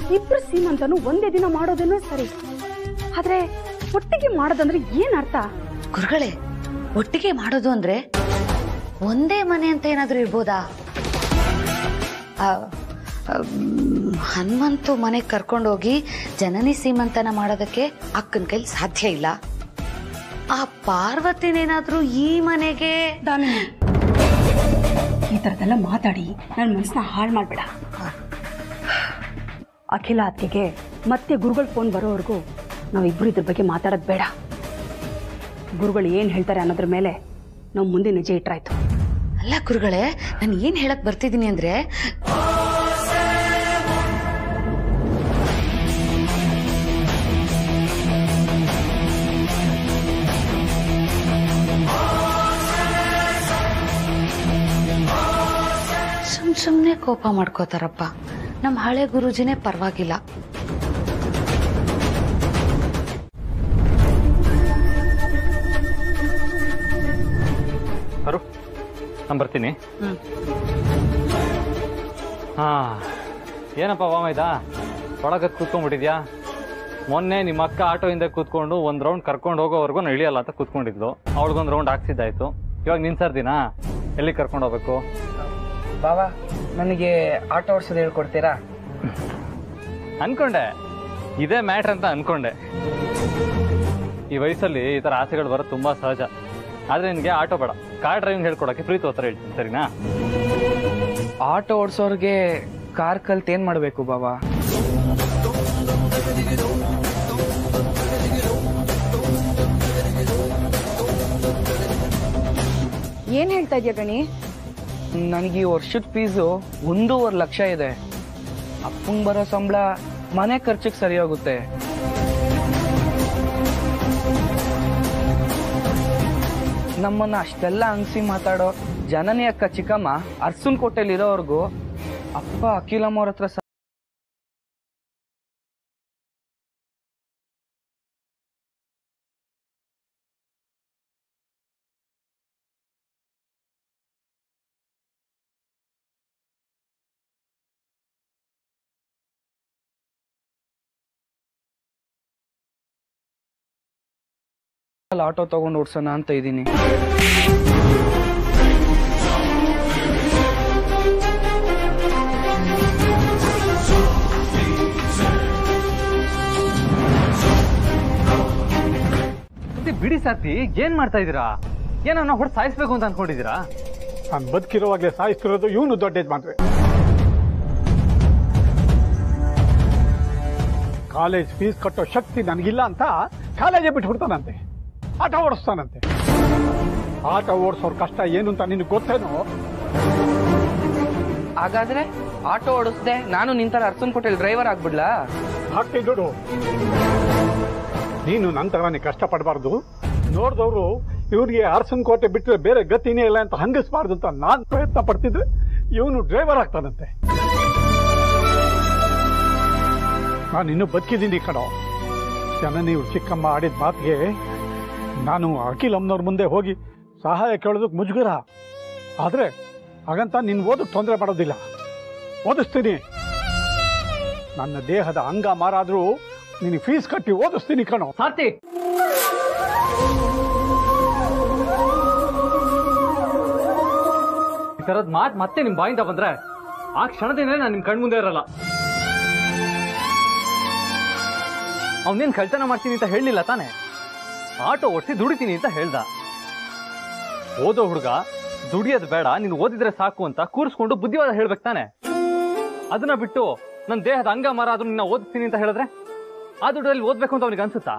ಇಬ್ರು ಸೀಮಂತನು ಒಂದೇ ದಿನ ಮಾಡೋದೇನೋ ಸರಿ ಆದ್ರೆ ಒಟ್ಟಿಗೆ ಮಾಡೋದಂದ್ರೆ ಏನ್ ಅರ್ಥ ಗುರುಗಳೇ ಒಟ್ಟಿಗೆ ಮಾಡೋದು ಅಂದ್ರೆ ಒಂದೇ ಮನೆ ಅಂತ ಏನಾದ್ರೂ ಇರ್ಬೋದಾ ಆ, ಆ, ಮ್, ಹನುಮಂತು ಮನೆಗೆ ಕರ್ಕೊಂಡೋಗಿ ಜನನಿ ಸೀಮಂತನ ಮಾಡೋದಕ್ಕೆ ಅಕ್ಕನ ಕೈಲಿ ಸಾಧ್ಯ ಇಲ್ಲ ಆ ಪಾರ್ವತಿನೇನಾದ್ರೂ ಈ ಮನೆಗೆ ದಾಮಿನಿ ಈ ತರದೆಲ್ಲ ಮಾತಾಡಿ ನನ್ನ ಮನಸ್ಸನ್ನ ಹಾಳು ಮಾಡ್ಬೇಡ ಅಖಿಲ ಅತ್ತಿಗೆ ಮತ್ತೆ ಗುರುಗಳ ಫೋನ್ ಬರೋವರೆಗೂ ನಾವಿಬ್ರು ಇದ್ರ ಬಗ್ಗೆ ಮಾತಾಡೋದು ಬೇಡ ಗುರುಗಳು ಏನು ಹೇಳ್ತಾರೆ ಅನ್ನೋದ್ರ ಮೇಲೆ ನಾವು ಮುಂದೆ ನಿಜ ಇಟ್ರಾಯ್ತು ಅಲ್ಲ ಗುರುಗಳೇ ನಾನು ಏನ್ ಹೇಳಕ್ ಬರ್ತಿದ್ದೀನಿ ಅಂದ್ರೆ ಸುಮ್ ಸುಮ್ನೆ ಕೋಪ ಮಾಡ್ಕೋತಾರಪ್ಪ ನಮ್ಮ ಹಳೆ ಗುರೂಜಿನೇ ಪರವಾಗಿಲ್ಲ ಬರು ನಾನು ಬರ್ತೀನಿ ಹ್ಮ್ ಹಾ ಏನಪ್ಪ ವಾಮೈದ ಒಳಗತ್ ಕೂತ್ಕೊಂಡ್ಬಿಟ್ಟಿದ್ಯಾ ಮೊನ್ನೆ ನಿಮ್ಮ ಅಕ್ಕ ಆಟೋಯಿಂದ ಕೂತ್ಕೊಂಡು ಒಂದು ರೌಂಡ್ ಕರ್ಕೊಂಡು ಹೋಗೋವರೆಗೂ ನಾನು ಇಳಿಯಲ್ಲ ಅಂತ ಕೂತ್ಕೊಂಡಿದ್ಲು ಅವಳಿಗೊಂದು ರೌಂಡ್ ಹಾಕ್ಸಿದ್ದಾಯ್ತು ಇವಾಗ ನಿನ್ ಸರ್ದಿನಾ ಎಲ್ಲಿ ಕರ್ಕೊಂಡು ಹೋಗ್ಬೇಕು ಬಾವಾ ನನಗೆ ಆಟೋ ಓಡಿಸೋದು ಹೇಳ್ಕೊಡ್ತೀರಾ ಅನ್ಕೊಂಡೆ ಇದೇ ಮ್ಯಾಟ್ರ್ ಅಂತ ಅನ್ಕೊಂಡೆ ಈ ವಯಸ್ಸಲ್ಲಿ ಈ ಥರ ಆಸೆಗಳು ಬರೋದು ತುಂಬಾ ಸಹಜ ಆದ್ರೆ ನಿನಗೆ ಆಟೋ ಬೇಡ ಕಾರ್ ಡ್ರೈವಿಂಗ್ ಹೇಳ್ಕೊಡಕ್ಕೆ ಪ್ರೀತಿ ಉತ್ತರ ಹೇಳ್ತೀನಿ ಸರಿನಾ ಆಟೋ ಓಡಿಸೋರ್ಗೆ ಕಾರ್ ಕಲ್ತ್ ಏನ್ ಮಾಡ್ಬೇಕು ಬಾವಾ ಏನ್ ಹೇಳ್ತಾ ಇದ್ಯಾ ಗಣಿ ನನಗೆ ಈ ವರ್ಷದ ಫೀಸು ಒಂದೂವರೆ ಲಕ್ಷ ಇದೆ ಅಪ್ಪಂಗ್ ಬರೋ ಸಂಬಳ ಮನೆ ಖರ್ಚಿಗೆ ಸರಿ ಹೋಗುತ್ತೆ ನಮ್ಮನ್ನ ಅಷ್ಟೆಲ್ಲ ಅಂಗ್ಸಿ ಮಾತಾಡೋ ಜನನಿ ಅಕ್ಕ ಚಿಕ್ಕಮ್ಮ ಅರ್ಸುನ್ ಕೋಟೆಲಿ ಇರೋವರೆಗೂ ಅಪ್ಪ ಅಖಿಲಮ್ಮ ಅವ್ರ ಹತ್ರ ಸ- ಆಟೋ ತಗೊಂಡು ಓಡ್ಸೋಣ ಅಂತ ಇದ್ದೀನಿ ಮತ್ತೆ ಬಿಡಿ ಸಾತಿ ಏನ್ ಮಾಡ್ತಾ ಇದೀರಾ ಏನನ್ನ ಹೊಡೆದು ಸಾಯಿಸ್ಬೇಕು ಅಂತ ಅನ್ಕೊಂಡಿದ್ದೀರಾ ನಾನು ಬದುಕಿರುವಾಗಲೇ ಸಾಯಿಸ್ತಿರೋದು ಇವನು ದೊಡ್ಡ ಯಜಮಾನ್ರೆ ಕಾಲೇಜ್ ಫೀಸ್ ಕಟ್ಟೋ ಶಕ್ತಿ ನನಗಿಲ್ಲ ಅಂತ ಕಾಲೇಜೇ ಬಿಟ್ಬಿಡ್ತಾನಂತೆ ಆಟ ಓಡಿಸ್ತಾನಂತೆ ಆಟ ಓಡಿಸೋರ್ ಕಷ್ಟ ಏನು ಅಂತ ನಿನಗೆ ಗೊತ್ತೇನೋ ಹಾಗಾದ್ರೆ ಆಟೋ ಓಡಿಸ್ದೆ ನಾನು ನಿಂತರ ಅರ್ಸುನ್ ಕೋಟೆಲ್ ಡ್ರೈವರ್ ಆಗ್ಬಿಡ್ಲಾ ಹಾಕಿ ದುಡು ನೀನು ನಂತರನೇ ಕಷ್ಟಪಡಬಾರ್ದು ನೋಡಿದವರು ಇವ್ರಿಗೆ ಅರಸನ್ ಕೋಟೆ ಬಿಟ್ಟರೆ ಬೇರೆ ಗತಿನೇ ಇಲ್ಲ ಅಂತ ಹಂಗಿಸ್ಬಾರ್ದು ಅಂತ ನಾನು ಪ್ರಯತ್ನ ಪಡ್ತಿದ್ರೆ ಇವನು ಡ್ರೈವರ್ ಆಗ್ತಾನಂತೆ ನಾನು ಇನ್ನೂ ಬದುಕಿದ್ದೀನಿ ಕಣೋ ಜನ ನೀವು ಚಿಕ್ಕಮ್ಮ ಆಡಿದ ಮಾತಿಗೆ ನಾನು ಅಖಿಲ್ ಅಮ್ಮನವ್ರ ಮುಂದೆ ಹೋಗಿ ಸಹಾಯ ಕೇಳೋದಕ್ಕೆ ಮುಜುಗರ ಆದರೆ ಹಾಗಂತ ನಿನ್ನ ಓದಕ್ಕೆ ತೊಂದರೆ ಮಾಡೋದಿಲ್ಲ ಓದಿಸ್ತೀನಿ ನನ್ನ ದೇಹದ ಅಂಗ ಮಾರಾದ್ರೂ ನಿನಗೆ ಫೀಸ್ ಕಟ್ಟಿ ಓದಿಸ್ತೀನಿ ಕಣೋ ಸಾರ್ಥಿ ಈ ತರದ್ ಮಾತ್ ಮತ್ತೆ ನಿಮ್ ಬಾಯಿಂದ ಬಂದ್ರೆ ಆ ಕ್ಷಣದಿಂದ ನಾನು ನಿಮ್ ಕಣ್ಮುಂದೆ ಇರಲ್ಲ ಅವನೇನ್ ಕಳ್ತನ ಮಾಡ್ತೀನಿ ಅಂತ ಹೇಳಲಿಲ್ಲ ತಾನೆ ಆಟೋ ಓಡಿಸಿ ದುಡಿತೀನಿ ಅಂತ ಹೇಳ್ದ ಓದೋ ಹುಡುಗ ದುಡಿಯೋದು ಬೇಡ ನೀನು ಓದಿದ್ರೆ ಸಾಕು ಅಂತ ಕೂರಿಸ್ಕೊಂಡು ಬುದ್ಧಿವಾದ ಹೇಳ್ಬೇಕು ತಾನೆ ಅದನ್ನ ಬಿಟ್ಟು ನನ್ನ ದೇಹದ ಅಂಗ ಮರ ಆದ್ರೂ ನಿನ್ನ ಓದಿಸ್ತೀನಿ ಅಂತ ಹೇಳಿದ್ರೆ ಆ ದುಡ್ಡಲ್ಲಿ ಓದ್ಬೇಕು ಅಂತ ಅವನಿಗೆ ಅನ್ಸುತ್ತಾ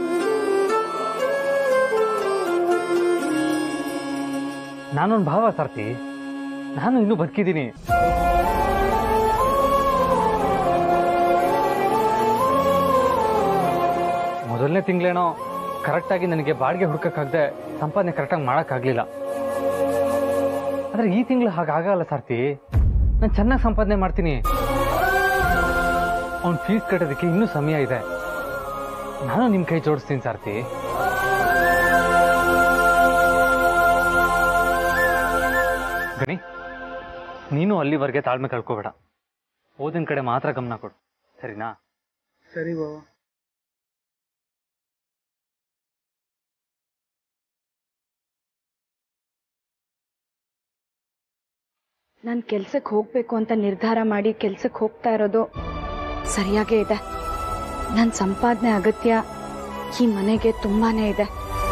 ನಾನೊಂದು ಭಾವ ಸಾರ್ತಿ ನಾನು ಇನ್ನೂ ಬದುಕಿದ್ದೀನಿ ಮೊದಲನೇ ತಿಂಗಳೇನೋ ಕರೆಕ್ಟಾಗಿ ನನಗೆ ಬಾಡಿಗೆ ಹುಡ್ಕಕ್ಕಾಗದೆ ಸಂಪಾದನೆ ಕರೆಕ್ಟಾಗಿ ಮಾಡೋಕ್ಕಾಗಲಿಲ್ಲ ಆದರೆ ಈ ತಿಂಗಳು ಹಾಗಾಗಲ್ಲ ಸಾರ್ತಿ ನಾನು ಚೆನ್ನಾಗಿ ಸಂಪಾದನೆ ಮಾಡ್ತೀನಿ ಅವ್ನ ಫೀಸ್ ಕಟ್ಟೋದಕ್ಕೆ ಇನ್ನೂ ಸಮಯ ಇದೆ ನಾನು ನಿಮ್ಮ ಕೈ ಜೋಡಿಸ್ತೀನಿ ಸಾರ್ತಿ ಗಣಿ ನೀನು ಅಲ್ಲಿವರೆಗೆ ತಾಳ್ಮೆ ಕಳ್ಕೋಬೇಡ ಓದಿನ ಕಡೆ ಮಾತ್ರ ಗಮನ ಕೊಡು ಸರಿನಾ ಸರಿ ಬಾವ ನಾನು ಕೆಲ್ಸಕ್ಕೆ ಹೋಗ್ಬೇಕು ಅಂತ ನಿರ್ಧಾರ ಮಾಡಿ ಕೆಲ್ಸಕ್ಕೆ ಹೋಗ್ತಾ ಇರೋದು ಸರಿಯಾಗೇ ಇದೆ ನನ್ನ ಸಂಪಾದನೆ ಅಗತ್ಯ ಈ ಮನೆಗೆ ತುಂಬಾನೇ ಇದೆ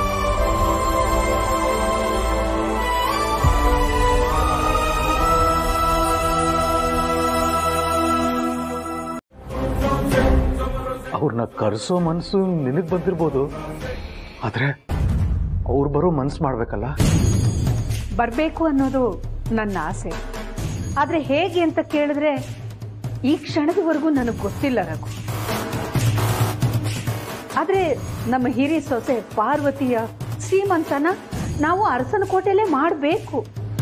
ಅವ್ರನ್ನ ಕರೆಸೋ ಮನಸ್ಸು ನಿನಗೆ ಬಂದಿರ್ಬೋದು ಆದರೆ ಅವ್ರು ಬರೋ ಮನಸ್ಸು ಮಾಡ್ಬೇಕಲ್ಲ ಬರಬೇಕು ಅನ್ನೋದು ನನ್ನ ಆಸೆ ಆದರೆ ಹೇಗೆ ಅಂತ ಕೇಳಿದ್ರೆ ಈ ಕ್ಷಣದವರೆಗೂ ನನಗೆ ಗೊತ್ತಿಲ್ಲ ರಘು ಆದರೆ ನಮ್ಮ ಹಿರಿಯ ಸೊಸೆ ಪಾರ್ವತಿಯ ಶ್ರೀಮಂತನ ನಾವು ಅರಸನ ಕೋಟೆಯಲ್ಲೇ ಮಾಡಬೇಕು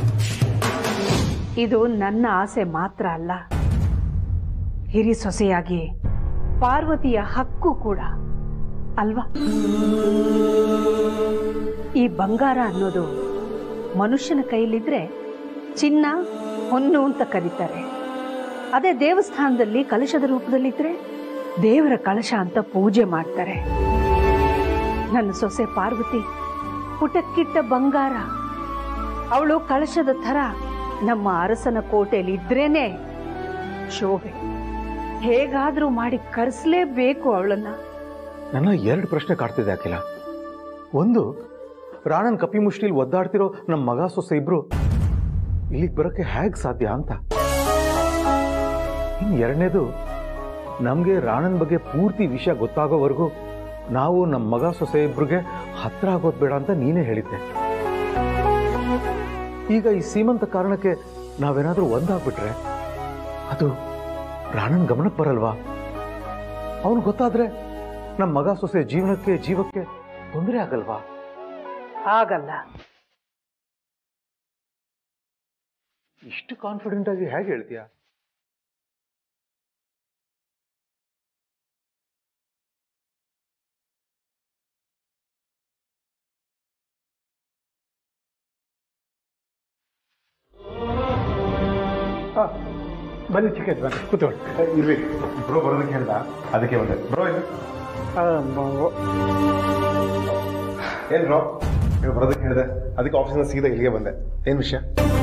ಇದು ನನ್ನ ಆಸೆ ಮಾತ್ರ ಅಲ್ಲ ಹಿರಿ ಸೊಸೆಯಾಗಿ ಪಾರ್ವತಿಯ ಹಕ್ಕು ಕೂಡ ಅಲ್ವಾ ಈ ಬಂಗಾರ ಅನ್ನೋದು ಮನುಷ್ಯನ ಕೈಲಿದ್ರೆ ಚಿನ್ನ ಹೊನ್ನು ಅಂತ ಕರೀತಾರೆ ಅದೇ ದೇವಸ್ಥಾನದಲ್ಲಿ ಕಲಶದ ರೂಪದಲ್ಲಿದ್ರೆ ದೇವರ ಕಳಶ ಅಂತ ಪೂಜೆ ಮಾಡ್ತಾರೆ ನನ್ನ ಸೊಸೆ ಪಾರ್ವತಿ ಪುಟಕ್ಕಿಟ್ಟ ಬಂಗಾರ ಅವಳು ಕಳಶದ ಥರ ನಮ್ಮ ಅರಸನ ಕೋಟೆಯಲ್ಲಿ ಇದ್ರೇನೆ ಶೋಭೆ ಹೇಗಾದ್ರೂ ಮಾಡಿ ಕರೆಸಲೇಬೇಕು ಅವಳನ್ನ ನನ್ನ ಎರಡು ಪ್ರಶ್ನೆ ಕಾಡ್ತಿದೆ ಅಖಿಲ ಒಂದು ರಾಣನ್ ಕಪಿ ಮುಷ್ಟಿಲಿ ಒದ್ದಾಡ್ತಿರೋ ನಮ್ಮ ಮಗ ಸೊಸೆ ಇಬ್ರು ಇಲ್ಲಿಗೆ ಬರೋಕ್ಕೆ ಹೇಗೆ ಸಾಧ್ಯ ಅಂತ ಇನ್ನು ಎರಡನೇದು ನಮಗೆ ರಾಣನ್ ಬಗ್ಗೆ ಪೂರ್ತಿ ವಿಷಯ ಗೊತ್ತಾಗೋವರೆಗೂ ನಾವು ನಮ್ಮ ಮಗ ಸೊಸೆ ಇಬ್ರಿಗೆ ಹತ್ರ ಆಗೋದು ಬೇಡ ಅಂತ ನೀನೇ ಹೇಳಿದ್ದೆ ಈಗ ಈ ಸೀಮಂತ ಕಾರಣಕ್ಕೆ ನಾವೇನಾದ್ರೂ ಒಂದಾಗ್ಬಿಟ್ರೆ ಅದು ರಾಣನ್ ಗಮನಕ್ಕೆ ಬರಲ್ವಾ ಅವನು ಗೊತ್ತಾದ್ರೆ ನಮ್ಮ ಮಗ ಸೊಸೆ ಜೀವನಕ್ಕೆ ಜೀವಕ್ಕೆ ತೊಂದರೆ ಆಗಲ್ವಾ ಆಗಲ್ಲ ಇಷ್ಟು ಕಾನ್ಫಿಡೆಂಟ್ ಆಗಿ ಹೇಗೆ ಹೇಳ್ತೀಯಾ ಬನ್ನಿ ಚಿಕ್ಕದ್ ಬನ್ನಿ ಕೂತ್ಕೊಳ್ಳಿ ಇರ್ರಿ ಬ್ರೋ ಬರೋದಕ್ಕೆ ಹೇಳ್ದ ಅದಕ್ಕೆ ಬಂದೆ ಬ್ರೋ ಇದು ಆ, ಬ- ಏನ್ ಬ್ರೋ ನೀವು ಬರೋದಕ್ಕೆ ಹೇಳಿದೆ ಅದಕ್ಕೆ ಆಫೀಸಿಂದ ಸೀದಾ ಇಲ್ಲಿಗೆ ಬಂದೆ ಏನ್ ವಿಷಯ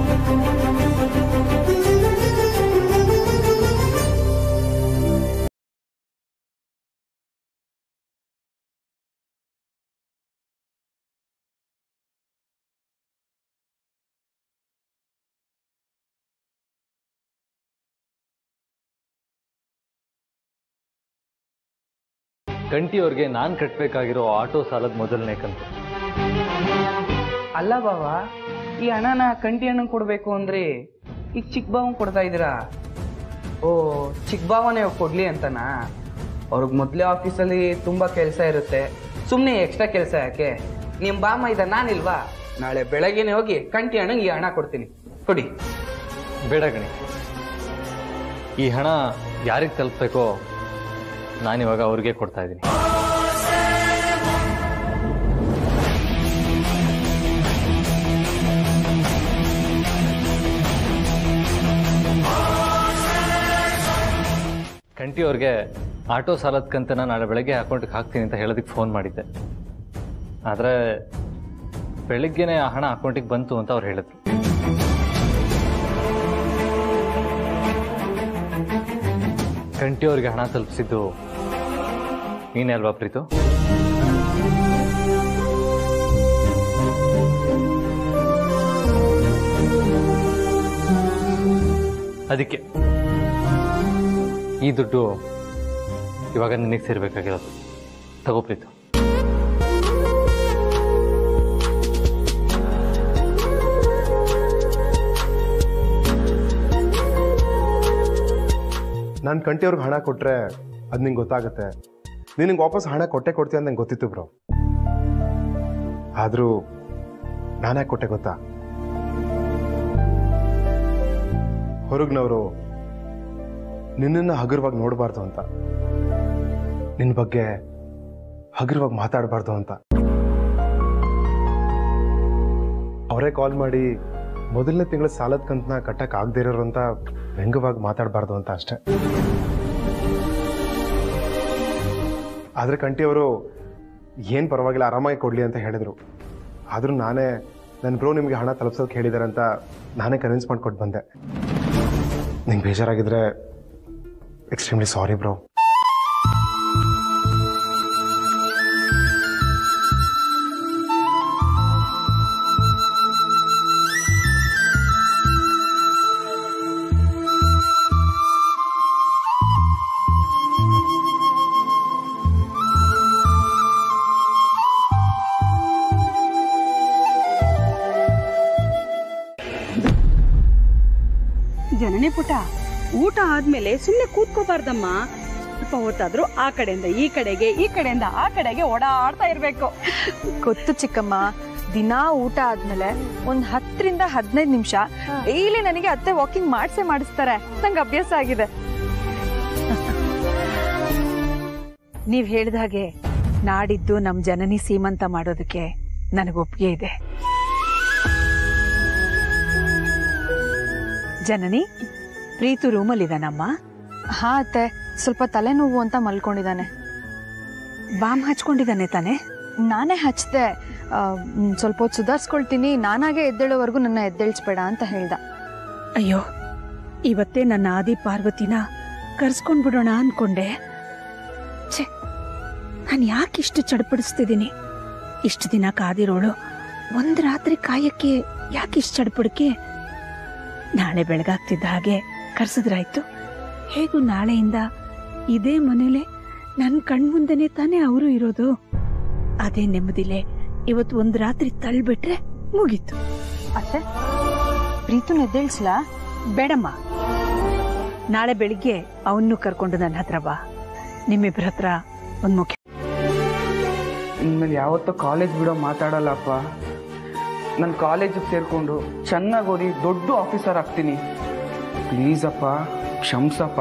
ಗಂಟಿಯವ್ರಿಗೆ ನಾನು ಕಟ್ಟಬೇಕಾಗಿರೋ ಆಟೋ ಸಾಲದ ಮೊದಲನೇ ಕಂತು ಅಲ್ಲ ಬಾವ ಈ ಹಣನ ಕಂಟಿ ಹಣ್ಣಂಗೆ ಕೊಡಬೇಕು ಅಂದ್ರೆ ಈಗ ಚಿಕ್ಕ ಬಾವನ್ ಕೊಡ್ತಾ ಇದ್ದೀರಾ ಓ ಚಿಕ್ಕ ಬಾವನೇ ಕೊಡ್ಲಿ ಅಂತನಾ ಅವ್ರಿಗೆ ಮೊದಲೇ ಆಫೀಸಲ್ಲಿ ತುಂಬಾ ಕೆಲಸ ಇರುತ್ತೆ ಸುಮ್ಮನೆ ಎಕ್ಸ್ಟ್ರಾ ಕೆಲಸ ಯಾಕೆ ನಿಮ್ಮ ಬಾಮ ಇದ್ದ ನಾನಿಲ್ವಾ ನಾಳೆ ಬೆಳಗ್ಗೆನೆ ಹೋಗಿ ಕಂಟಿ ಹಣ್ಣಂಗೆ ಈ ಹಣ ಕೊಡ್ತೀನಿ ಕೊಡಿ ಬೇಡ ಗಣಿ ಈ ಹಣ ಯಾರಿಗೆ ತಲುಪಬೇಕೋ ನಾನಿವಾಗ ಅವ್ರಿಗೆ ಕೊಡ್ತಾ ಇದ್ದೀನಿ ಕಂಟಿ ಅವ್ರಿಗೆ ಆಟೋ ಸಾಲದ ಕಂತನ ನಾಳೆ ಬೆಳಗ್ಗೆ ಅಕೌಂಟ್ಗೆ ಹಾಕ್ತೀನಿ ಅಂತ ಹೇಳೋದಕ್ಕೆ ಫೋನ್ ಮಾಡಿದ್ದೆ ಆದರೆ ಬೆಳಿಗ್ಗೆನೆ ಆ ಹಣ ಅಕೌಂಟಿಗೆ ಬಂತು ಅಂತ ಅವ್ರು ಹೇಳಿದ್ರು ಕಂಟಿ ಅವ್ರಿಗೆ ಹಣ ತಲುಪಿಸಿದ್ದು ನೀನೇ ಅಲ್ವಾ ಪ್ರೀತು ಅದಕ್ಕೆ ಈ ದುಡ್ಡು ಇವಾಗ ನಿನಗೆ ಸೇರ್ಬೇಕಾಗಿರೋದು ತಗೋ ಪ್ರೀತು ನಾನು ಕಂಟಿಯವ್ರಿಗೆ ಹಣ ಕೊಟ್ರೆ ಅದು ನಿಂಗೆ ಗೊತ್ತಾಗುತ್ತೆ ನಿನಗೆ ವಾಪಸ್ ಹಣ ಕೊಟ್ಟೆ ಕೊಡ್ತೀಯ ಅಂತ ನಂಗೆ ಗೊತ್ತಿತ್ತು ಬ್ರೋ ಆದರೂ ನಾನೇ ಕೊಟ್ಟೆ ಗೊತ್ತಾ ಹೊರಗ್ನವರು ನಿನ್ನನ್ನು ಹಗುರವಾಗಿ ನೋಡಬಾರ್ದು ಅಂತ ನಿನ್ನ ಬಗ್ಗೆ ಹಗುರವಾಗಿ ಮಾತಾಡಬಾರ್ದು ಅಂತ ಅವರೇ ಕಾಲ್ ಮಾಡಿ ಮೊದಲನೇ ತಿಂಗಳ ಸಾಲದ ಕಂತನ ಕಟ್ಟಕ್ಕೆ ಆಗದೆ ಇರೋರು ಅಂತ ವ್ಯಂಗ್ಯವಾಗಿ ಮಾತಾಡಬಾರ್ದು ಅಂತ ಅಷ್ಟೇ ಆದರೆ ಕಂಟಿಯವರು ಏನು ಪರವಾಗಿಲ್ಲ ಆರಾಮಾಗಿ ಕೊಡಲಿ ಅಂತ ಹೇಳಿದರು ಆದರೂ ನಾನೇ ನನ್ನ ಬ್ರೋ ನಿಮಗೆ ಹಣ ತಲುಪ್ಸೋಕೆ ಹೇಳಿದ್ದಾರೆ ಅಂತ ನಾನೇ ಕನ್ವಿನ್ಸ್ ಮಾಡ್ಕೊಟ್ಟು ಬಂದೆ ನಿಂಗೆ ಬೇಜಾರಾಗಿದ್ರೆ ಎಕ್ಸ್ಟ್ರೀಮ್ಲಿ ಸಾರಿ ಬ್ರೋ ಜನನಿ ಪುಟ ಊಟ ಆದ್ಮೇಲೆ ಸುಮ್ಮನೆ ಕೂತ್ಕೋಬಾರ್ದಮ್ಮ ಸ್ವಲ್ಪ ಹೊತ್ತಾದ್ರೂ ಆ ಕಡೆಯಿಂದ ಈ ಕಡೆಗೆ ಈ ಕಡೆಯಿಂದ ಆ ಕಡೆಗೆ ಓಡಾಡ್ತಾ ಇರ್ಬೇಕು ಗೊತ್ತು ಚಿಕ್ಕಮ್ಮ ದಿನಾ ಊಟ ಆದ್ಮೇಲೆ ಒಂದ್ ಹತ್ತರಿಂದ ಹದಿನೈದು ನಿಮಿಷ ಡೈಲಿ ನನಗೆ ಅತ್ತೆ ವಾಕಿಂಗ್ ಮಾಡ್ಸೇ ಮಾಡಿಸ್ತಾರೆ ನಂಗೆ ಅಭ್ಯಾಸ ಆಗಿದೆ ನೀವ್ ಹೇಳ್ದ ಹಾಗೆ ನಾಡಿದ್ದು ನಮ್ ಜನನಿ ಸೀಮಂತ ಮಾಡೋದಕ್ಕೆ ನನಗೆ ಒಪ್ಪಿಗೆ ಇದೆ ಜನನಿ ಪ್ರೀತು ರೂಮಲ್ಲಿದಾನಮ್ಮ ಹಾ ಅತ್ತೆ ಸ್ವಲ್ಪ ತಲೆನೋವು ಅಂತ ಮಲ್ಕೊಂಡಿದ್ದಾನೆ ಬಾಮ್ ಹಚ್ಕೊಂಡಿದ್ದಾನೆ ತಾನೆ ನಾನೇ ಹಚ್ದೆ ಆ, ಮ್, ಸ್ವಲ್ಪ ಹೊತ್ತು ಸುಧಾರಿಸ್ಕೊಳ್ತೀನಿ ನಾನಾಗೆ ಎದ್ದೇಳೋವರೆಗೂ ನನ್ನ ಎದ್ದೇಳಿಸ್ಬೇಡ ಅಂತ ಹೇಳ್ದ ಅಯ್ಯೋ ಇವತ್ತೇ ನನ್ನ ಆದಿ ಪಾರ್ವತಿನ ಕರ್ಸ್ಕೊಂಡ್ಬಿಡೋಣ ಅನ್ಕೊಂಡೆ ಛೆ ನಾನು ಯಾಕಿಷ್ಟು ಚಡ್ಪಡಿಸ್ತಿದ್ದೀನಿ ಇಷ್ಟು ದಿನ ಕಾದಿರೋಳು ಒಂದ್ ರಾತ್ರಿ ಕಾಯಕ್ಕೆ ಯಾಕಿಷ್ಟು ಚಡ್ಪಡಿಕೆ ನಾಳೆ ಬೆಳಗಾಗ್ತಿದ್ದ ಹಾಗೆ ಕರ್ಸಿದ್ರಾಯ್ತು ಹೇಗೂ ನಾಳೆಯಿಂದ ಇದೇ ಮನೇಲೆ ನನ್ನ ಕಣ್ಮುಂದೆನೆ ತಾನೇ ಅವರು ಇರೋದು ಅದೇ ನೆಮ್ಮದಿಲೆ ಇವತ್ತು ಒಂದ್ ರಾತ್ರಿ ತಳ್ಬಿಟ್ರೆ ಮುಗೀತು ಅತ್ತೆ ಪ್ರೀತುನ ಎದ್ದೇಳಿಸ್ಲಾ ಬೇಡಮ್ಮ ನಾಳೆ ಬೆಳಿಗ್ಗೆ ಅವನ್ನು ಕರ್ಕೊಂಡು ನನ್ನ ಹತ್ರ ಬಾ ನಿಮ್ಮಿಬ್ಬರ ಹತ್ರ ಒಂದ್ ಮುಖ್ಯ ಇನ್ಮೇಲೆ ಯಾವತ್ತೂ ಕಾಲೇಜ್ ಬಿಡೋ ಮಾತಾಡಲ್ಲಪ್ಪ ನಾನು ಕಾಲೇಜಿಗೆ ಸೇರಿಕೊಂಡು ಚೆನ್ನಾಗಿ ಓದಿ ದೊಡ್ಡ ಆಫೀಸರ್ ಆಗ್ತೀನಿ ಪ್ಲೀಸ್ ಅಪ್ಪ ಕ್ಷಮ್ಸಪ್ಪ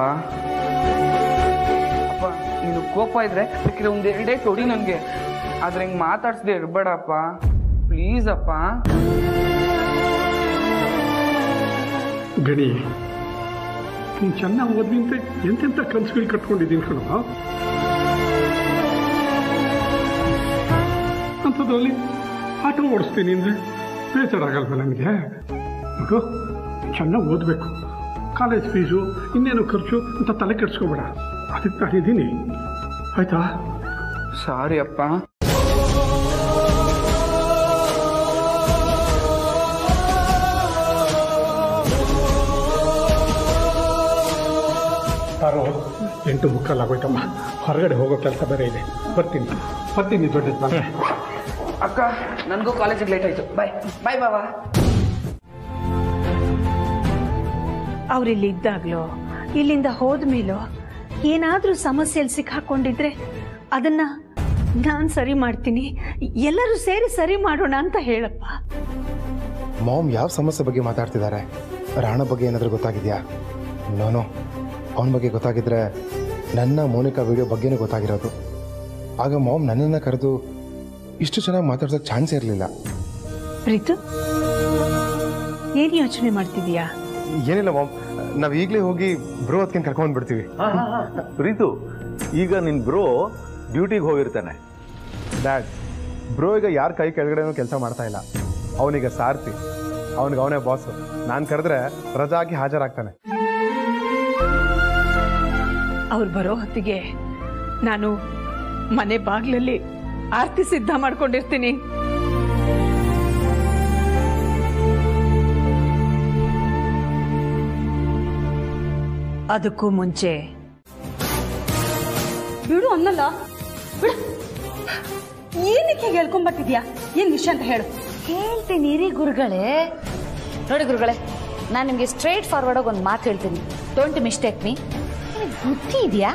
ಅಪ್ಪ ನೀನು ಕೋಪ ಇದ್ರೆ ಬೇಕಿದ್ರೆ ಒಂದು ಎರಡೇ ತೊಡಿ ನನಗೆ ಆದ್ರೆ ಹಿಂಗೆ ಮಾತಾಡ್ಸದೆ ಇರಬೇಡಪ್ಪ ಪ್ಲೀಸ್ ಅಪ್ಪ ಗಣಿ ನೀನು ಚೆನ್ನಾಗಿ ಓದ್ಲಿ ಅಂತ ಎಂತೆಂಥ ಕನಸುಗಳು ಕಟ್ಕೊಂಡಿದ್ದೀನಿ ಕಣ ಅಂಥದ್ರಲ್ಲಿ ಆಟೋ ಓಡಿಸ್ತೀನಿ ಅಂದರೆ ಬೇಜಾರಾಗಲ್ವ ನನಗೆ ಮಗು ಚೆನ್ನಾಗಿ ಓದಬೇಕು ಕಾಲೇಜ್ ಫೀಸು ಇನ್ನೇನು ಖರ್ಚು ಅಂತ ತಲೆ ಕೆಡಿಸ್ಕೋಬೇಡ ಅದಕ್ಕೆ ನಾನಿದ್ದೀನಿ ಆಯ್ತಾ ಸಾರಿ ಅಪ್ಪ ಯಾರೋ ಎಂಟು ಮುಕ್ಕಾಲು ಆಗೋಯ್ತಮ್ಮ ಹೊರಗಡೆ ಹೋಗೋ ಕೆಲಸ ಬೇರೆ ಇದೆ ಬರ್ತೀನಿ ಬರ್ತೀನಿ ದೊಡ್ಡ ನಾನು ಅಕ್ಕ ನನಗೂ ಕಾಲೇಜಿಗೆ ಲೇಟ್ ಆಯ್ತು ಬಾಯ್ ಬಾಯ್ ಬಾಬಾ ಅವ್ರಿಲ್ಲಿ ಇದ್ದಾಗ್ಲೋ ಇಲ್ಲಿಂದ ಹೋದ್ಮೇಲೋ ಏನಾದ್ರೂ ಸಮಸ್ಯೆಯಲ್ಲಿ ಸಿಕ್ಕಾಕೊಂಡಿದ್ರೆ ಅದನ್ನ ನಾನ್ ಸರಿ ಮಾಡ್ತೀನಿ ಎಲ್ಲರೂ ಸೇರಿ ಸರಿ ಮಾಡೋಣ ಅಂತ ಹೇಳಪ್ಪ ಮಾಮ್ ಯಾವ ಸಮಸ್ಯೆ ಬಗ್ಗೆ ಮಾತಾಡ್ತಿದ್ದಾರೆ ರಾಣ ಬಗ್ಗೆ ಏನಾದರೂ ಗೊತ್ತಾಗಿದೆಯಾ ನೋನೋ ಅವನ ಬಗ್ಗೆ ಗೊತ್ತಾಗಿದ್ರೆ ನನ್ನ ಮೋನಿಕಾ ವಿಡಿಯೋ ಬಗ್ಗೆನೂ ಗೊತ್ತಾಗಿರೋದು ಆಗ ಮಾಮ್ ನನ್ನನ್ನು ಕರೆದು ಇಷ್ಟು ಚೆನ್ನಾಗಿ ಮಾತಾಡ್ಸೋಕ್ಕೆ ಚಾನ್ಸ್ ಇರಲಿಲ್ಲ ಪ್ರೀತು ಏನ್ ಯೋಚನೆ ಮಾಡ್ತಿದೀಯಾ ಏನಿಲ್ಲ ಮಾಮ್ ನಾವು ಈಗಲೇ ಹೋಗಿ ಬ್ರೋ ಅದಕ್ಕೆ ಕರ್ಕೊಂಡು ಬಿಡ್ತೀವಿ ಪ್ರೀತು ಈಗ ನಿನ್ ಬ್ರೋ ಡ್ಯೂಟಿಗೆ ಹೋಗಿರ್ತಾನೆ ಡ್ಯಾಡ್ ಬ್ರೋ ಈಗ ಯಾರ ಕೈ ಕೆಳಗಡೆನೂ ಕೆಲಸ ಮಾಡ್ತಾ ಇಲ್ಲ ಅವನೀಗ ಸಾರ್ತಿ ಅವನಿಗೆ ಅವನೇ ಬಾಸು ನಾನು ಕರೆದ್ರೆ ರಜಾ ಹಾಕಿ ಹಾಜರಾಗ್ತಾನೆ ಅವ್ರು ಬರೋ ಹೊತ್ತಿಗೆ ನಾನು ಮನೆ ಬಾಗ್ಲಲ್ಲಿ ಆರ್ತಿ ಸಿದ್ಧ ಮಾಡ್ಕೊಂಡಿರ್ತೀನಿ ಅದಕ್ಕೂ ಮುಂಚೆ ಬಿಡು ಅನ್ನಲ್ಲ ಬಿಡು ಏನಕ್ಕೆ ಹೀಗೆ ಹೇಳ್ಕೊಂಬರ್ತಿದ್ಯಾ ಏನ್ ವಿಷಯ ಅಂತ ಹೇಳು ಹೇಳ್ತೀನಿ ರೀ ಗುರುಗಳೇ ನೋಡಿ ಗುರುಗಳೇ ನಾನು ನಿಮಗೆ ಸ್ಟ್ರೇಟ್ ಫಾರ್ವರ್ಡ್ ಆಗಿ ಒಂದು ಮಾತು ಹೇಳ್ತೀನಿ ಡೋಂಟ್ ಮಿಸ್ಟೇಕ್ ಮೀ ಬುದ್ಧಿ ಇದೆಯಾ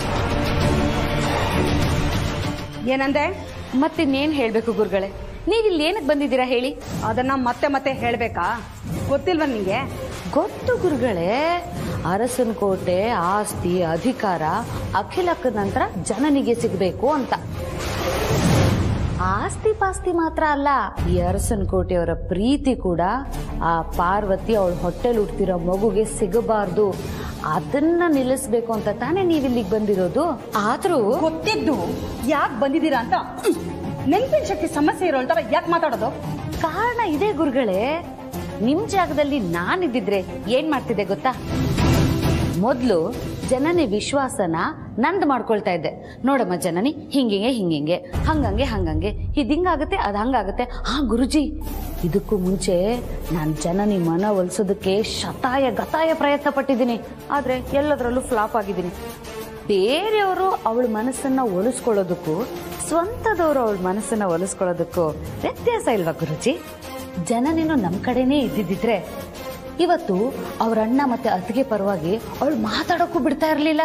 ಏನಂದೆ ಮತ್ತಿನ್ನೇನು ಹೇಳಬೇಕು ಗುರುಗಳೇ ನೀವು ಇಲ್ಲಿ ಏನಕ್ಕೆ ಬಂದಿದ್ದೀರಾ ಹೇಳಿ ಅದನ್ನ ಮತ್ತೆ ಮತ್ತೆ ಹೇಳ್ಬೇಕಾ ಗೊತ್ತಿಲ್ವ ನಿಂಗೆ ಗೊತ್ತು ಗುರುಗಳೇ ಅರಸನ ಕೋಟೆ ಆಸ್ತಿ ಅಧಿಕಾರ ಅಖಿಲಕ್ಕ ನಂತರ ಜನನಿಗೆ ಸಿಗಬೇಕು ಅಂತ ಆಸ್ತಿ ಪಾಸ್ತಿ ಮಾತ್ರ ಅಲ್ಲ ಈ ಅರಸನ್ ಕೋಟೆಯವರ ಪ್ರೀತಿ ಕೂಡ ಆ ಪಾರ್ವತಿ ಅವಳ ಹೊಟ್ಟೆಲ್ ಹುಡ್ತಿರೋ ಮಗುಗೆ ಸಿಗಬಾರ್ದು ಅದನ್ನ ನಿಲ್ಲಿಸ್ಬೇಕು ಅಂತ ತಾನೇ ನೀವಿಲ್ಲಿಗೆ ಬಂದಿರೋದು ಆದ್ರೂ ಗೊತ್ತಿದ್ದು ಯಾಕೆ ಬಂದಿದ್ದೀರಾ ಅಂತ ನೆನಪಿನ ಶಕ್ತಿ ಸಮಸ್ಯೆ ಇರೋ ತರ ಯಾಕೆ ಮಾತಾಡೋದು ಕಾರಣ ಇದೆ ಗುರುಗಳೇ ನಿಮ್ ಜಾಗದಲ್ಲಿ ನಾನಿದ್ದಿದ್ರೆ ಏನ್ ಮಾಡ್ತಿದ್ದೆ ಗೊತ್ತಾ ಮೊದ್ಲು ಜನನಿ ವಿಶ್ವಾಸನ ನಂದ್ ಮಾಡ್ಕೊಳ್ತಾ ಇದ್ದೆ ನೋಡಮ್ಮ ಜನನಿ ಹಿಂಗಿಂಗೆ ಹಿಂಗಿಂಗೆ ಹಂಗಂಗೆ ಹಂಗಂಗೆ ಇದು ಹಿಂಗಾಗುತ್ತೆ ಅದು ಹಂಗಾಗುತ್ತೆ ಹಾ ಗುರುಜಿ ಇದಕ್ಕೂ ಮುಂಚೆ ನಾನು ಜನನಿ ಮನ ಒಲಿಸೋದಕ್ಕೆ ಶತಾಯ ಗತಾಯ ಪ್ರಯತ್ನ ಪಟ್ಟಿದ್ದೀನಿ ಆದ್ರೆ ಎಲ್ಲದರಲ್ಲೂ ಫ್ಲಾಪ್ ಆಗಿದ್ದೀನಿ ಬೇರೆಯವರು ಅವಳ ಮನಸ್ಸನ್ನ ಒಲಿಸ್ಕೊಳ್ಳೋದಕ್ಕೂ ಸ್ವಂತದವರು ಅವಳ ಮನಸ್ಸನ್ನ ಒಲಿಸ್ಕೊಳ್ಳೋದಕ್ಕೂ ವ್ಯತ್ಯಾಸ ಇಲ್ವಾ ಗುರುಜಿ ಜನನಿನು ನಮ್ ಕಡೆನೇ ಇದ್ದಿದ್ದಿದ್ರೆ ಇವತ್ತು ಅವ್ರ ಅಣ್ಣ ಮತ್ತೆ ಅತ್ತಿಗೆ ಪರವಾಗಿ ಅವಳು ಮಾತಾಡೋಕ್ಕೂ ಬಿಡ್ತಾ ಇರ್ಲಿಲ್ಲ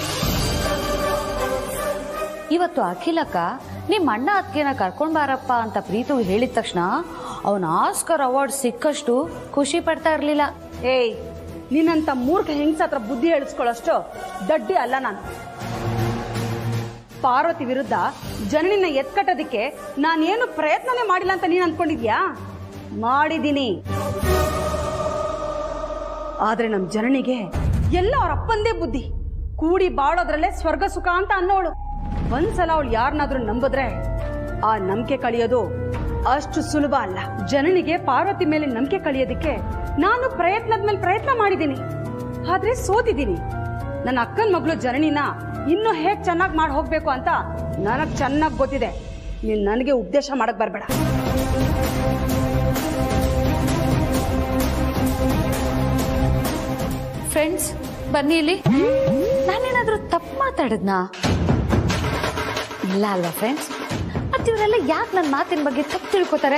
ಇವತ್ತು ಅಖಿಲಕ್ಕ ನಿಮ್ ಅಣ್ಣ ಅತ್ತಿಗೆನ ಕರ್ಕೊಂಡ್ ಬಾರಪ್ಪ ಅಂತ ಪ್ರೀತು ಹೇಳಿದ ತಕ್ಷಣ ಅವನ ಆಸ್ಕರ್ ಅವಾರ್ಡ್ ಸಿಕ್ಕಷ್ಟು ಖುಷಿ ಪಡ್ತಾ ಇರ್ಲಿಲ್ಲ ಏಯ್ ನಿನ್ನಂತ ಮೂರ್ಖ ಹೆಂಗ್ಸ ಹತ್ರ ಬುದ್ಧಿ ಹೇಳಿಸ್ಕೊಳ್ಳೋಷ್ಟು ದಡ್ಡಿ ಅಲ್ಲ ನಾನು ಪಾರ್ವತಿ ವಿರುದ್ಧ ಜನನಿನ ಎತ್ಕಟ್ಟೋದಿಕ್ಕೆ ನಾನೇನು ಪ್ರಯತ್ನನೇ ಮಾಡಿಲ್ಲ ಅಂತ ನೀನ್ ಅನ್ಕೊಂಡಿದ್ಯಾ ಮಾಡಿದ್ದೀನಿ ಆದ್ರೆ ನಮ್ ಜನನಿಗೆ ಎಲ್ಲ ಅವ್ರ ಅಪ್ಪಂದೇ ಬುದ್ಧಿ ಕೂಡಿ ಬಾಳೋದ್ರಲ್ಲೇ ಸ್ವರ್ಗ ಸುಖ ಅಂತ ಅನ್ನೋಳು ಒಂದ್ಸಲ ಅವಳು ಯಾರನ್ನಾದ್ರೂ ನಂಬಿದ್ರೆ ಆ ನಂಬಿಕೆ ಕಳಿಯೋದು ಅಷ್ಟು ಸುಲಭ ಅಲ್ಲ ಜನನಿಗೆ ಪಾರ್ವತಿ ಮೇಲೆ ನಂಬಿಕೆ ಕಳಿಯೋದಕ್ಕೆ ನಾನು ಪ್ರಯತ್ನದ ಮೇಲೆ ಪ್ರಯತ್ನ ಮಾಡಿದ್ದೀನಿ ಆದ್ರೆ ಸೋತಿದ್ದೀನಿ ನನ್ನ ಅಕ್ಕನ ಮಗಳು ಜನನಿನ ಇನ್ನೂ ಹೇಗ್ ಚೆನ್ನಾಗಿ ಮಾಡಿ ಹೋಗ್ಬೇಕು ಅಂತ ನನಗ್ ಚೆನ್ನಾಗಿ ಗೊತ್ತಿದೆ ನೀನ್ ನನಗೆ ಉಪದೇಶ ಮಾಡಕ್ ಬರ್ಬೇಡ ಫ್ರೆಂಡ್ಸ್ ಬನ್ನಿ ಇಲ್ಲಿ ನಾನೇನಾದ್ರೂ ತಪ್ಪು ಮಾತಾಡದ್ನಾ ಇಲ್ಲ ಅಲ್ವಾ ಫ್ರೆಂಡ್ಸ್ ಮತ್ತೆ ಇವರೆಲ್ಲ ಯಾಕೆ ನನ್ನ ಮಾತಿನ ಬಗ್ಗೆ ತಪ್ಪು ತಿಳ್ಕೊತಾರೆ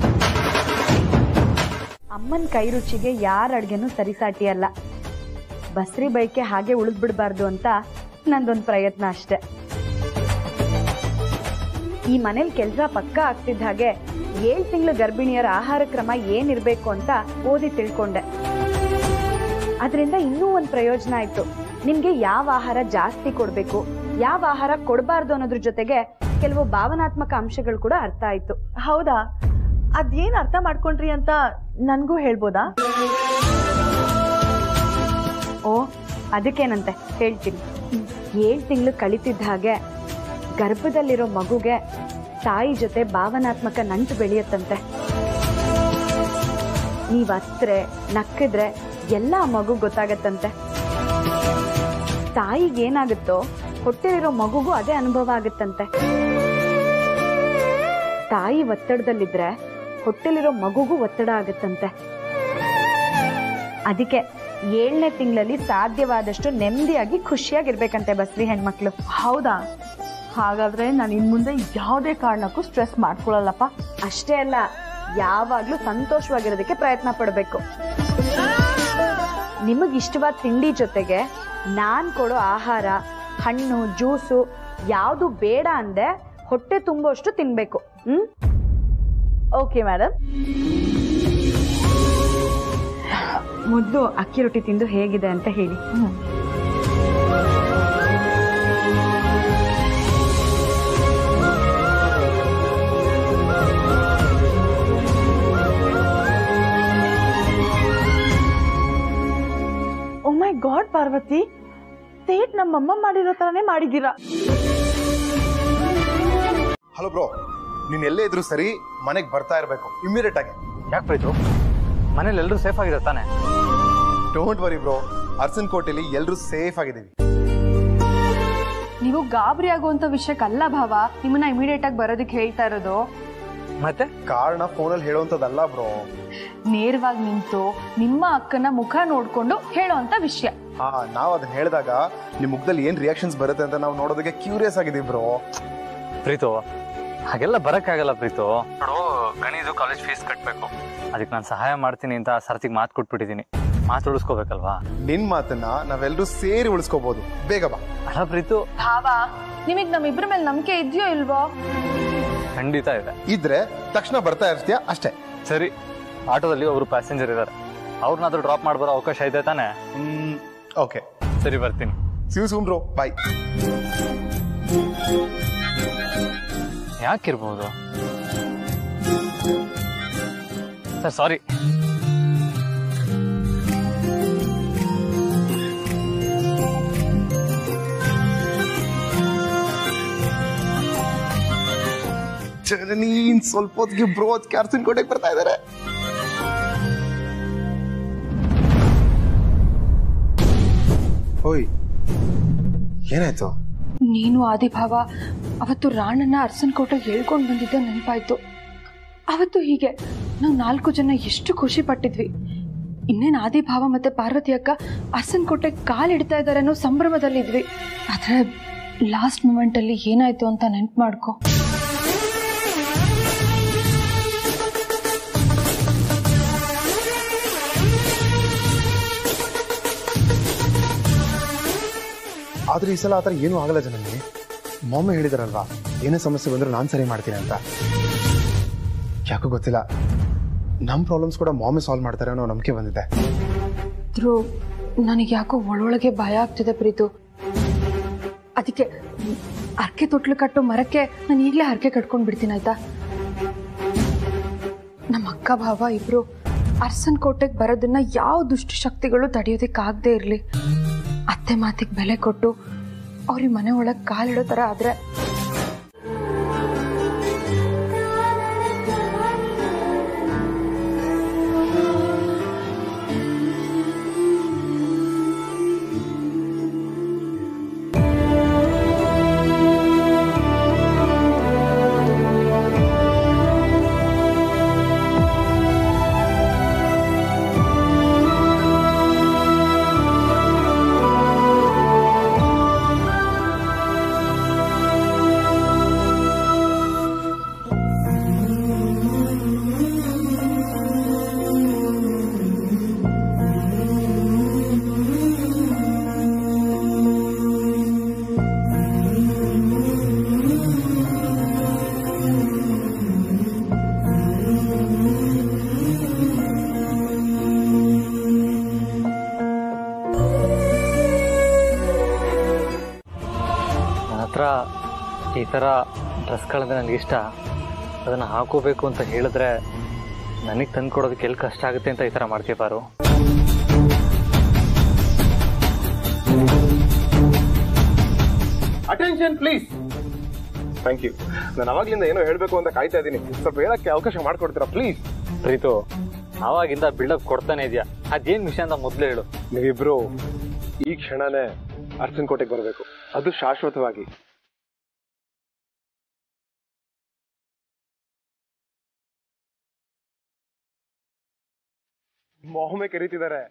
ಅಮ್ಮನ ಕೈ ರುಚಿಗೆ ಯಾರ ಅಡ್ಗೆನೂ ಸರಿಸಾಟಿ ಅಲ್ಲ ಬಸ್ರಿ ಬೈಕೆ ಹಾಗೆ ಉಳಿದ್ಬಿಡ್ಬಾರ್ದು ಅಂತ ನಂದೊಂದು ಪ್ರಯತ್ನ ಅಷ್ಟೆ ಈ ಮನೇಲಿ ಕೆಲಸ ಪಕ್ಕ ಆಗ್ತಿದ್ದ ಹಾಗೆ ಏಳು ತಿಂಗಳು ಗರ್ಭಿಣಿಯರ ಆಹಾರ ಕ್ರಮ ಏನಿರ್ಬೇಕು ಅಂತ ಓದಿ ತಿಳ್ಕೊಂಡೆ ಅದರಿಂದ ಇನ್ನೂ ಒಂದು ಪ್ರಯೋಜನ ಆಯ್ತು ನಿಮ್ಗೆ ಯಾವ ಆಹಾರ ಜಾಸ್ತಿ ಕೊಡ್ಬೇಕು ಯಾವ ಆಹಾರ ಕೊಡಬಾರ್ದು ಅನ್ನೋದ್ರ ಜೊತೆಗೆ ಕೆಲವು ಭಾವನಾತ್ಮಕ ಅಂಶಗಳು ಕೂಡ ಅರ್ಥ ಆಯ್ತು ಹೌದಾ ಅದೇನ್ ಅರ್ಥ ಮಾಡ್ಕೊಂಡ್ರಿ ಅಂತ ನನ್ಗೂ ಹೇಳ್ಬೋದಾ ಓ ಅದಕ್ಕೇನಂತೆ ಹೇಳ್ತೀನಿ ಏಳು ತಿಂಗಳು ಕಳಿತಿದ್ದ ಹಾಗೆ ಗರ್ಭದಲ್ಲಿರೋ ಮಗುಗೆ ತಾಯಿ ಜೊತೆ ಭಾವನಾತ್ಮಕ ನಂಟು ಬೆಳೆಯುತ್ತಂತೆ ನೀವ್ ಅತ್ರೆ ನಕ್ಕಿದ್ರೆ ಎಲ್ಲ ಮಗು ಗೊತ್ತಾಗತ್ತಂತೆ ತಾಯಿಗೆ ಏನಾಗುತ್ತೋ ಹೊಟ್ಟೆಲಿರೋ ಮಗುಗೂ ಅದೇ ಅನುಭವ ಆಗುತ್ತಂತೆ ತಾಯಿ ಒತ್ತಡದಲ್ಲಿದ್ರೆ ಹೊಟ್ಟೆಲಿರೋ ಮಗುಗೂ ಒತ್ತಡ ಆಗುತ್ತಂತೆ ಅದಕ್ಕೆ ಏಳನೇ ತಿಂಗಳಲ್ಲಿ ಸಾಧ್ಯವಾದಷ್ಟು ನೆಮ್ಮದಿಯಾಗಿ ಖುಷಿಯಾಗಿರ್ಬೇಕಂತೆ ಬಸ್ರಿ ಹೆಣ್ಮಕ್ಳು ಹೌದಾ ಹಾಗಾದ್ರೆ ನಾನು ಇನ್ ಮುಂದೆ ಯಾವುದೇ ಕಾರಣಕ್ಕೂ ಸ್ಟ್ರೆಸ್ ಮಾಡ್ಕೊಳಲ್ಲಪ್ಪ ಅಷ್ಟೇ ಅಲ್ಲ ಯಾವಾಗ್ಲೂ ಸಂತೋಷವಾಗಿರೋದಕ್ಕೆ ಪ್ರಯತ್ನ ಪಡಬೇಕು ನಿಮಗ್ ಇಷ್ಟವಾದ ತಿಂಡಿ ಜೊತೆಗೆ ನಾನ್ ಕೊಡೋ ಆಹಾರ ಹಣ್ಣು ಜ್ಯೂಸು ಯಾವುದು ಬೇಡ ಅಂದೆ ಹೊಟ್ಟೆ ತುಂಬುವಷ್ಟು ತಿನ್ಬೇಕು ಹ್ಮ್ ಓಕೆ ಮೇಡಮ್ ಮೊದಲು ಅಕ್ಕಿ ರೊಟ್ಟಿ ತಿಂದು ಹೇಗಿದೆ ಅಂತ ಹೇಳಿ ಓ ಮೈ ಗಾಡ್ ಪಾರ್ವತಿ ತೇಟ್ ನಮ್ಮಮ್ಮ ಮಾಡಿರೋ ತರನೇ ಮಾಡಿದ್ದೀರಾ ಹಲೋ ಬ್ರೋ ನೀನ್ ಎಲ್ಲೇ ಇದ್ರು ಸರಿ ಮನೆಗೆ ಬರ್ತಾ ಇರಬೇಕು ಇಮಿಡಿಯೇಟ್ ಆಗಿ ಯಾಕೆ ಪ್ರೀತು ಮನೇಲಿ ಎಲ್ಲರೂ ಸೇಫ್ ಆಗಿದೆ ತಾನೆ ಡೋಂಟ್ ವರಿ ಬ್ರೋ ಅರ್ಸನ್ ಕೋಟೆಲಿ ಎಲ್ಲರೂ ಸೇಫ್ ಆಗಿದ್ದೀವಿ ನೀವು ಗಾಬರಿ ಆಗುವಂತ ವಿಷಯಕ್ಕಲ್ಲ ಭಾವ ನಿಮ್ಮನ್ನ ಇಮಿಡಿಯೇಟ್ ಆಗಿ ಬರೋದಕ್ಕೆ ಹೇಳ್ತಾ ಇರೋದು ಮತ್ತೆ ಕಾರಣ ಫೋನಲ್ಲಿ ಹೇಳುವಂಥದ್ದಲ್ಲ ಬ್ರೋ ನೇರವಾಗಿ ನಿಂತು ನಿಮ್ಮ ಅಕ್ಕನ ಮುಖ ನೋಡ್ಕೊಂಡು ಹೇಳೋಂತ ವಿಷಯ ಹಾ ನಾವ್ ಅದನ್ನ ಹೇಳಿದಾಗ ನಿಮ್ ಮುಖದಲ್ಲಿ ಏನ್ ರಿಯಾಕ್ಷನ್ಸ್ ಬರುತ್ತೆ ಅಂತ ನಾವು ನೋಡೋದಕ್ಕೆ ಕ್ಯೂರಿಯಸ್ ಆಗಿದ್ದೀವಿ ಬ್ರೋ ಪ್ರೀತು ಹಾಗೆಲ್ಲ ಬರಕ್ಕಾಗಲ್ಲ ಪ್ರೀತು ನೋಡು ಗಣಿದು ಕಾಲೇಜ್ ಫೀಸ್ ಕಟ್ಟಬೇಕು ಅದಕ್ಕೆ ನಾನು ಸಹಾಯ ಮಾಡ್ತೀನಿ ಅಂತ ಸರ್ತಿಗೆ ಮಾತು ಕೊಟ್ಬಿಟ್ಟಿದ್ದೀನಿ ಮಾತು ಉಳಿಸ್ಕೋಬೇಕಲ್ವಾ ನಿನ್ ಮಾತನ್ನ ನಾವೆಲ್ಲರೂ ಸೇರಿ ಉಳಿಸ್ಕೋಬಹುದು ಬೇಗ ಬಾ ಅಲ್ಲ ಪ್ರೀತು ಭಾವ ನಿಮಗ್ ನಮ್ಮಿಬ್ರ ಮೇಲೆ ನಂಬಿಕೆ ಇದೆಯೋ ಇಲ್ವೋ ಖಂಡಿತ ಇದೆ ಇದ್ರೆ ತಕ್ಷಣ ಬರ್ತಾ ಇರ್ತೀಯ ಅಷ್ಟೇ ಸರಿ ಆಟೋದಲ್ಲಿ ಒಬ್ರು ಪ್ಯಾಸೆಂಜರ್ ಇದ್ದಾರೆ ಅವ್ರನ್ನಾದ್ರೂ ಡ್ರಾಪ್ ಮಾಡ್ಬರೋ ಅವಕಾಶ ಇದೆ ತಾನೆ ಹ್ಮ್ ಓಕೆ ಸರಿ ಬರ್ತೀನಿ ಸಿವ್ ಸೂನ್ ಬ್ರೋ ಬಾಯ್ ಯಾಕಿರ್ಬೋದು ಸರ್ ಸಾರಿ ಜನನಿ ಇನ್ ಸ್ವಲ್ಪ ಹೊತ್ತಿಗೆ ಬ್ರೋ ಅದಕ್ಕೆ ಅರ್ಸಿನ ಕೋಟೆಗೆ ಬರ್ತಾ ಇದ್ದಾರೆ ಓಯ್ ಏನಾಯ್ತು ನೀನು ಆದಿಭಾವ ಅವತ್ತು ರಾಣನ್ನ ಅರಸನ್ ಕೋಟೆಗೆ ಹೇಳ್ಕೊಂಡು ಬಂದಿದ್ದೆ ನೆನಪಾಯ್ತು ಅವತ್ತು ಹೀಗೆ ನಾವು ನಾಲ್ಕು ಜನ ಎಷ್ಟು ಖುಷಿ ಪಟ್ಟಿದ್ವಿ ಇನ್ನೇನು ಆದಿಭಾವ ಮತ್ತೆ ಪಾರ್ವತಿ ಅಕ್ಕ ಅರಸನ್ ಕೋಟೆಗೆ ಕಾಲಿಡ್ತಾ ಇದ್ದಾರೆ ಅನ್ನೋ ಸಂಭ್ರಮದಲ್ಲಿದ್ವಿ ಆದ್ರೆ ಲಾಸ್ಟ್ ಮೂಮೆಂಟಲ್ಲಿ ಏನಾಯ್ತು ಅಂತ ನೆನ್ಪು ಮಾಡ್ಕೊ ಆದ್ರೆ ಈ ಸಲ ಆತರ ಏನೂ ಆಗಲ್ಲ ಜನನಿ ಮೊಮ್ಮೆ ಹೇಳಿದಾರಲ್ವಾ ಏನೇ ಸಮಸ್ಯೆ ಬಂದರೂ ನಾನು ಸರಿ ಮಾಡ್ತೀನಿ ಅಂತ ಯಾಕೋ ಗೊತ್ತಿಲ್ಲ ನಮ್ಮ ಪ್ರಾಬ್ಲಮ್ಸ್ ಕೂಡ ಮಾಮೆ ಸಾಲ್ವ್ ಮಾಡ್ತಾರೆ ಅನ್ನೋ ನಂಬಿಕೆ ಬಂದಿದೆ ಆದ್ರೂ ನನಗೆ ಯಾಕೋ ಒಳೊಳಗೆ ಭಯ ಆಗ್ತಿದೆ ಪ್ರೀತು ಅದಕ್ಕೆ ಅರ್ಕೆ ತೊಟ್ಲು ಕಟ್ಟೋ ಮರಕ್ಕೆ ನಾನು ಈಗಲೇ ಹರಕೆ ಕಟ್ಕೊಂಡು ಬಿಡ್ತೀನಿ ಆಯ್ತಾ ನಮ್ಮ ಅಕ್ಕ ಭಾವ ಇಬ್ರು ಅರ್ಸನ್ ಕೋಟೆಗೆ ಬರೋದನ್ನ ಯಾವ ದುಷ್ಟ ಶಕ್ತಿಗಳು ತಡೆಯೋದಕ್ಕಾಗದೇ ಇರಲಿ ಅತ್ತೆ ಮಾತಿಗೆ ಬೆಲೆ ಕೊಟ್ಟು ಅವ್ರಿಗೆ ಮನೆ ಒಳಗೆ ಕಾಲಿಡೋ ಥರ ಆದ್ರೆ ನನ್ನ ಹತ್ರ ಈ ಥರ ಡ್ರೆಸ್ಗಳಂದ್ರೆ ನನಗೆ ಇಷ್ಟ ಅದನ್ನು ಹಾಕೋಬೇಕು ಅಂತ ಹೇಳಿದ್ರೆ ನನಗೆ ತಂದು ಕೊಡೋದಕ್ಕೆ ಎಲ್ಲಿ ಕಷ್ಟ ಆಗುತ್ತೆ ಅಂತ ಈ ಥರ ಮಾಡ್ತೀಪಾರು ಅಟೆನ್ಷನ್ ಪ್ಲೀಸ್ ಥ್ಯಾಂಕ್ ಯು ನಾನು ಅವಾಗ್ಲಿಂದ ಏನೋ ಹೇಳಬೇಕು ಅಂತ ಕಾಯ್ತಾ ಇದ್ದೀನಿ ಸ್ವಲ್ಪ ಹೇಳಕ್ಕೆ ಅವಕಾಶ ಮಾಡ್ಕೊಡ್ತೀರಾ ಪ್ಲೀಸ್ ಪ್ರೀತು ಆವಾಗಿಂದ ಬಿಲ್ಡಪ್ ಕೊಡ್ತಾನೆ ಇದೆಯಾ ಅದೇನು ವಿಷಯ ಅಂತ ಮೊದಲು ಹೇಳು ನೀವಿಬ್ರು ಈ ಕ್ಷಣನೇ ಅರ್ಜುನ್ ಕೋಟೆಗೆ ಬರಬೇಕು ಅದು ಶಾಶ್ವತವಾಗಿ ಮೊಹಮ್ಮೆ ಕರೀತಿದ್ದಾರೆ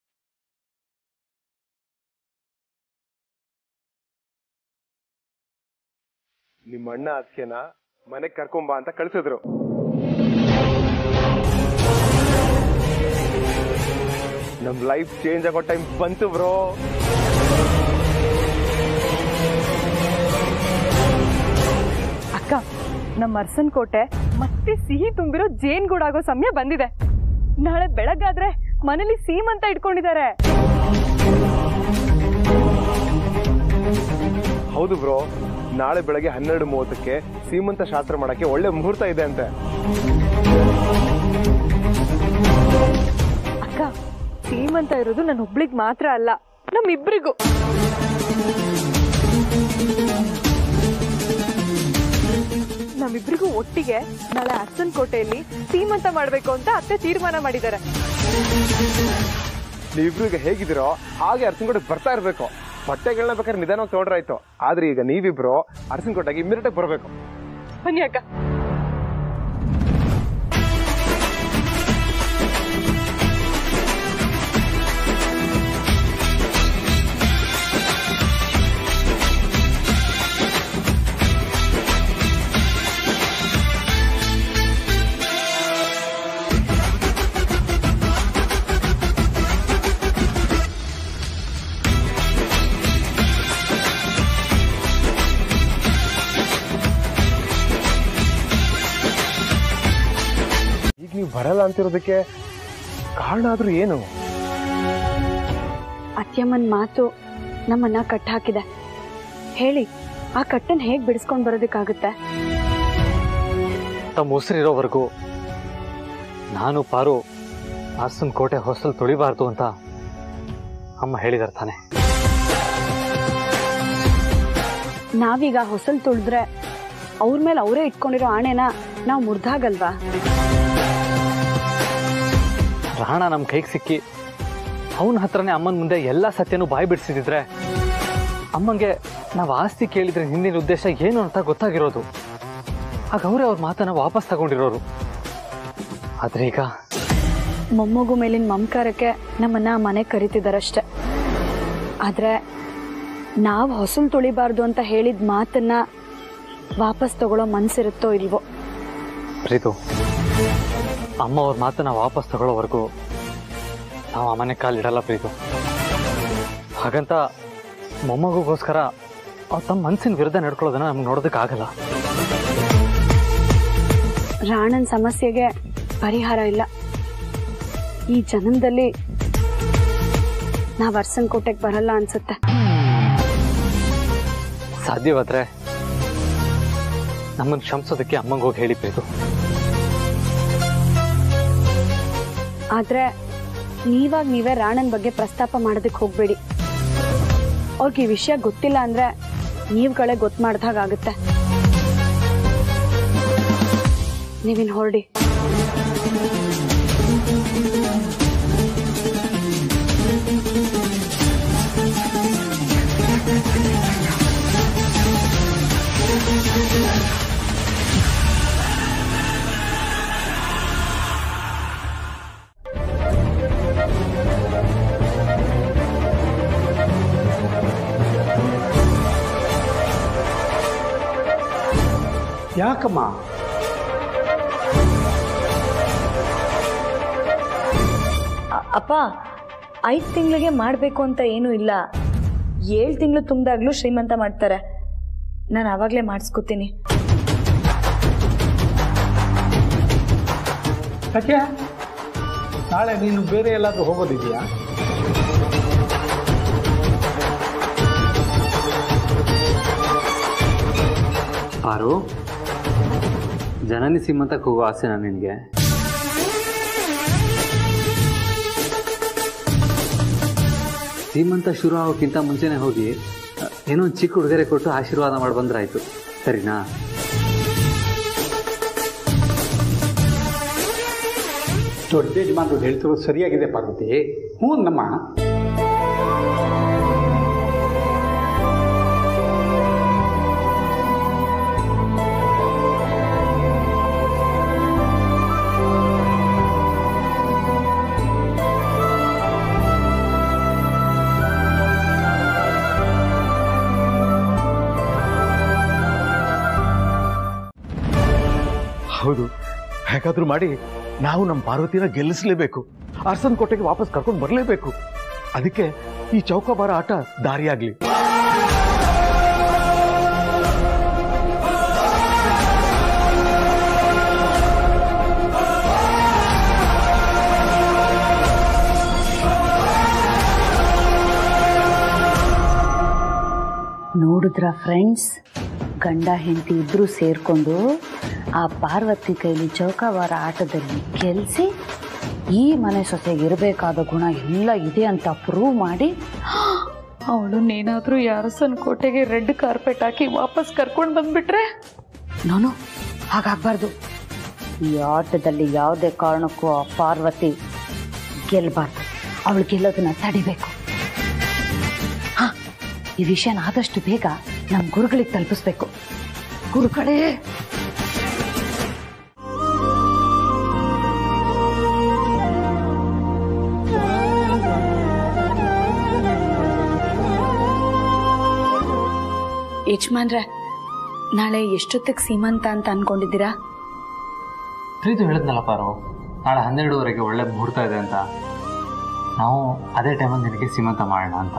ನಿಮ್ಮ ಅಣ್ಣ ಅದಕ್ಕೆನ ಮನೆಗೆ ಕರ್ಕೊಂಬಾ ಅಂತ ಕಳ್ಸಿದ್ರು ನಮ್ ಲೈಫ್ ಚೇಂಜ್ ಆಗೋ ಟೈಮ್ ಬಂತು ಬ್ರೋ ಅಕ್ಕ ನಮ್ಮ ಅರ್ಸನ್ ಕೋಟೆ ಮತ್ತೆ ಸಿಹಿ ತುಂಬಿರೋ ಜೇನ್ಗೂಡಾಗೋ ಸಮಯ ಬಂದಿದೆ ನಾಳೆ ಬೆಳಗ್ಗಾದ್ರೆ ಮನೇಲಿ ಸೀಮಂತ ಇಟ್ಕೊಂಡಿದ್ದಾರೆ ಹೌದು ಬ್ರೋ ನಾಳೆ ಬೆಳಗ್ಗೆ ಹನ್ನೆರಡು ಮೂವತ್ತಕ್ಕೆ ಸೀಮಂತ ಶಾಸ್ತ್ರ ಮಾಡಕ್ಕೆ ಒಳ್ಳೆ ಮುಹೂರ್ತ ಇದೆ ಅಂತೆ ಅಕ್ಕ ಸೀಮಂತ ಇರೋದು ನನ್ನ ಒಬ್ಳಿಗ್ ಮಾತ್ರ ಅಲ್ಲ ನಮ್ಮಿಬ್ರಿಗೂ ನಮ್ಮಿಬ್ರಿಗೂ ಒಟ್ಟಿಗೆ ನಾಳೆ ಅರ್ಸನ್ ಕೋಟೆಯಲ್ಲಿ ಸೀಮಂತ ಮಾಡ್ಬೇಕು ಅಂತ ಅತ್ತೆ ತೀರ್ಮಾನ ಮಾಡಿದ್ದಾರೆ ನೀವಿಬ್ರು ಈಗ ಹೇಗಿದ್ದೀರೋ ಹಾಗೆ ಅರ್ಸಿನ್ಕೋಟೆಗೆ ಬರ್ತಾ ಇರ್ಬೇಕು ಬಟ್ಟೆಗಳನ್ನ ಬೇಕಾದ್ರೆ ನಿಧಾನವಾಗಿ ತಗೊಂಡ್ರಾಯ್ತು ಆದ್ರೆ ಈಗ ನೀವಿಬ್ರು ಅರ್ಸಿನ್ಕೋಟೆಗೆ ಇಮ್ಮಿಡಿಯೇಟ್ ಬರಬೇಕು ಬನ್ನಿ ಅಕ್ಕ ಈಗ ನೀವು ಬರಲ್ಲ ಅಂತಿರೋದಕ್ಕೆ ಕಾರಣ ಆದ್ರೂ ಏನು ಅತ್ಯಮ್ಮನ ಮಾತು ನಮ್ಮನ್ನ ಕಟ್ಟಾಕಿದೆ ಹೇಳಿ ಆ ಕಟ್ಟನ್ ಹೇಗ್ ಬಿಡಿಸ್ಕೊಂಡ್ ಬರೋದಕ್ಕಾಗುತ್ತೆ ತಮ್ಮ ಉಸಿರಿರೋವರೆಗೂ ನಾನು ಪಾರು ಅರಸನ್ ಕೋಟೆ ಹೊಸಲು ತುಳಿಬಾರ್ದು ಅಂತ ಅಮ್ಮ ಹೇಳಿದಾರೆ ತಾನೆ ನಾವೀಗ ಹೊಸಲ್ ತುಳಿದ್ರೆ ಅವ್ರ ಮೇಲೆ ಅವರೇ ಇಟ್ಕೊಂಡಿರೋ ಆಣೆನ ನಾವು ಮುರ್ದಾಗಲ್ವಾ ರಾಣ ನಮ್ಮ ಕೈಗೆ ಸಿಕ್ಕಿ ಅವನ ಹತ್ರನೇ ಅಮ್ಮನ ಮುಂದೆ ಎಲ್ಲ ಸತ್ಯನೂ ಬಾಯಿ ಬಿಡಿಸಿದ್ರೆ ಅಮ್ಮಂಗೆ ನಾವು ಆಸ್ತಿ ಕೇಳಿದ್ರೆ ಹಿಂದಿನ ಉದ್ದೇಶ ಏನು ಅಂತ ಗೊತ್ತಾಗಿರೋದು ಆಗ ಅವರೇ ಅವ್ರ ಮಾತನ್ನ ವಾಪಸ್ ತಗೊಂಡಿರೋರು ಆದ್ರೆ ಈಗ ಮೊಮ್ಮಗು ಮೇಲಿನ ಮಮಕಾರಕ್ಕೆ ನಮ್ಮನ್ನ ಮನೆ ಕರಿತಿದಾರಷ್ಟೆ ಆದ್ರೆ ನಾವು ಹೊಸಲು ತುಳಿಬಾರ್ದು ಅಂತ ಹೇಳಿದ ಮಾತನ್ನ ವಾಪಸ್ ತಗೊಳ್ಳೋ ಮನ್ಸಿರುತ್ತೋ ಇಲ್ವೋ ಪ್ರೀತು ಅಮ್ಮ ಅವ್ರ ಮಾತನ್ನ ವಾಪಸ್ ತಗೊಳ್ಳೋವರೆಗೂ ನಾವು ಆ ಮನೆ ಕಾಲಿಡಲ್ಲ ಪ್ರೀತು ಹಾಗಂತ ಮೊಮ್ಮಗೋಸ್ಕರ ಅವ್ರು ತಮ್ಮ ಮನಸ್ಸಿನ ವಿರುದ್ಧ ನಡ್ಕೊಳ್ಳೋದನ್ನ ನಮ್ಗೆ ನೋಡೋದಕ್ಕಾಗಲ್ಲ ರಾಣನ್ ಸಮಸ್ಯೆಗೆ ಪರಿಹಾರ ಇಲ್ಲ ಈ ಜನ್ಮದಲ್ಲಿ ನಾವ್ ಅರ್ಸನ್ ಕೋಟೆಗೆ ಬರಲ್ಲ ಅನ್ಸುತ್ತೆ ಸಾಧ್ಯವಾದ್ರೆ ನಮ್ಮನ್ನು ಕ್ಷಮಿಸೋದಕ್ಕೆ ಅಮ್ಮಂಗೆ ಹೋಗಿ ಹೇಳಿ ಪ್ರೀತು ಆದ್ರೆ ನೀವಾಗ ನೀವೇ ರಾಣನ್ ಬಗ್ಗೆ ಪ್ರಸ್ತಾಪ ಮಾಡೋದಕ್ಕೆ ಹೋಗ್ಬೇಡಿ ಅವ್ರಿಗೆ ಈ ವಿಷಯ ಗೊತ್ತಿಲ್ಲ ಅಂದ್ರೆ ನೀವುಗಳೇ ಗೊತ್ತು ಮಾಡ್ದಾಗುತ್ತೆ ನೀವಿನ್ ಹೊರಡಿ ಯಾಕಮ್ಮ ಅಪ್ಪ ಐದು ತಿಂಗಳಿಗೆ ಮಾಡಬೇಕು ಅಂತ ಏನೂ ಇಲ್ಲ ಏಳು ತಿಂಗಳು ತುಂಬಿದಾಗ್ಲೂ ಶ್ರೀಮಂತ ಮಾಡ್ತಾರೆ ನಾನು ಆವಾಗಲೇ ಮಾಡಿಸ್ಕೊತೀನಿ ಯಾಕೆ ನಾಳೆ ನೀನು ಬೇರೆ ಎಲ್ಲಾದ್ರೂ ಹೋಗೋದಿದೆಯಾ ಪಾರು ಜನನಿ ಸೀಮಂತಕ್ಕೆ ಹೋಗೋ ಆಸೆನಾ ನಿನಗೆ ಸೀಮಂತ ಶುರು ಆಗೋಕ್ಕಿಂತ ಮುಂಚೆನೆ ಹೋಗಿ ಏನೋ ಒಂದು ಚಿಕ್ಕ ಉಡುಗೊರೆ ಕೊಟ್ಟು ಆಶೀರ್ವಾದ ಮಾಡಿ ಬಂದ್ರಾಯ್ತು ಸರಿನಾ ದೊಡ್ಡ ಯಜಮಾನರು ಹೇಳ್ತಿರೋದು ಸರಿಯಾಗಿದೆ ಪಾರ್ವತಿ ಹ್ಞೂ ನಮ್ಮ ಹೌದು ಹೇಗಾದ್ರೂ ಮಾಡಿ ನಾವು ನಮ್ಮ ಪಾರ್ವತಿನ ಗೆಲ್ಲಿಸಲೇಬೇಕು ಅರ್ಸನ್ ಕೋಟೆಗೆ ವಾಪಸ್ ಕರ್ಕೊಂಡು ಬರಲೇಬೇಕು ಅದಕ್ಕೆ ಈ ಚೌಕಾಬಾರ ಆಟ ದಾರಿಯಾಗ್ಲಿ ನೋಡಿದ್ರ ಫ್ರೆಂಡ್ಸ್ ಗಂಡ ಹೆಂಡತಿ ಇಬ್ರು ಸೇರ್ಕೊಂಡು ಆ ಪಾರ್ವತಿ ಕೈಲಿ ಚೌಕಾವಾರ ಆಟದಲ್ಲಿ ಗೆಲ್ಸಿ ಈ ಮನೆ ಸೊಸೆಗೆ ಇರಬೇಕಾದ ಗುಣ ಎಲ್ಲ ಇದೆ ಅಂತ ಪ್ರೂವ್ ಮಾಡಿ ಅವಳನ್ನೇನಾದ್ರೂ ಯಾರಸನ್ ಕೋಟೆಗೆ ರೆಡ್ ಕಾರ್ಪೆಟ್ ಹಾಕಿ ವಾಪಸ್ ಕರ್ಕೊಂಡು ಬಂದ್ಬಿಟ್ರೆ ನಾನು ಹಾಗಾಗ್ಬಾರ್ದು ಈ ಆಟದಲ್ಲಿ ಯಾವುದೇ ಕಾರಣಕ್ಕೂ ಆ ಪಾರ್ವತಿ ಗೆಲ್ಲಬಾರ್ದು ಅವಳು ಗೆಲ್ಲೋದನ್ನ ತಡಿಬೇಕು ಹಾ ಈ ವಿಷಯನ ಆದಷ್ಟು ಬೇಗ ನಮ್ಮ ಗುರುಗಳಿಗೆ ತಲುಪಿಸ್ಬೇಕು ಗುರುಗಳೇ ಯಜಮಾನ್ರೆ ನಾಳೆ ಎಷ್ಟೊತ್ತಿಗೆ ಸೀಮಂತ ಅಂತ ಅನ್ಕೊಂಡಿದ್ದೀರಾ ಪ್ರೀತು ಹೇಳಿದ್ನಲ್ಲ ಪಾರು ನಾಳೆ ಹನ್ನೆರಡುವರೆಗೆ ಒಳ್ಳೆ ಮುಹೂರ್ತ ಇದೆ ಅಂತ ನಾವು ಅದೇ ಟೈಮಲ್ಲಿ ನಿನಗೆ ಸೀಮಂತ ಮಾಡೋಣ ಅಂತ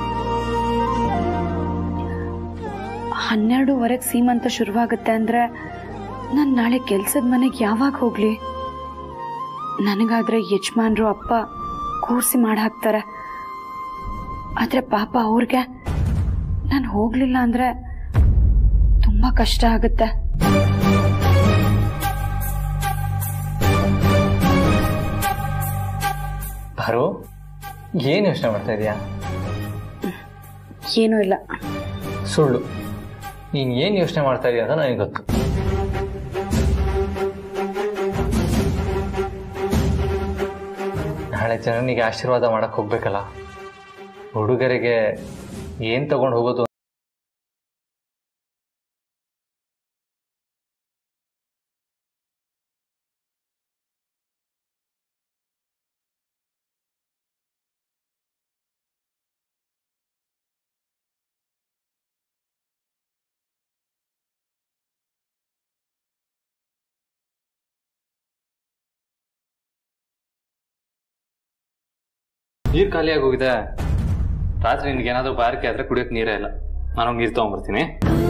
ಹನ್ನೆರಡೂವರೆಗೆ ಸೀಮಂತ ಶುರುವಾಗುತ್ತೆ ಅಂದ್ರೆ ನಾನು ನಾಳೆ ಕೆಲ್ಸದ ಮನೆಗೆ ಯಾವಾಗ ಹೋಗ್ಲಿ ನನಗಾದ್ರೆ ಯಜಮಾನ್ರು ಅಪ್ಪ ಕೂರ್ಸಿ ಮಾಡಿ ಹಾಕ್ತಾರೆ ಆದ್ರೆ ಪಾಪ ಅವ್ರಿಗೆ ನಾನು ಹೋಗ್ಲಿಲ್ಲ ಅಂದ್ರೆ ತುಂಬಾ ಕಷ್ಟ ಆಗುತ್ತೆ ಪಾರು ಏನು ಯೋಚನೆ ಮಾಡ್ತಾ ಇದೀಯಾ ಏನೂ ಇಲ್ಲ ಸುಳ್ಳು ನೀನು ಏನು ಯೋಚನೆ ಮಾಡ್ತಾ ಇದೀಯ ಅಂತ ನನಗೆ ಗೊತ್ತು ನಾಳೆ ಜನನಿಗೆ ಆಶೀರ್ವಾದ ಮಾಡಕ್ ಹೋಗ್ಬೇಕಲ್ಲ ಹುಡುಗರಿಗೆ ಏನ್ ತಗೊಂಡು ಹೋಗೋದು ನೀರು ಖಾಲಿ ಆಗೋಗಿದೆ ರಾತ್ರಿ ನಿನ್ಗೆ ಏನಾದರೂ ಬಾರಿಕೆ ಆದ್ರೆ ಕುಡಿಯೋಕೆ ನೀರೇ ಇಲ್ಲ ನಾನು ನೀರು ತಗೊಂಡ್ಬರ್ತೀನಿ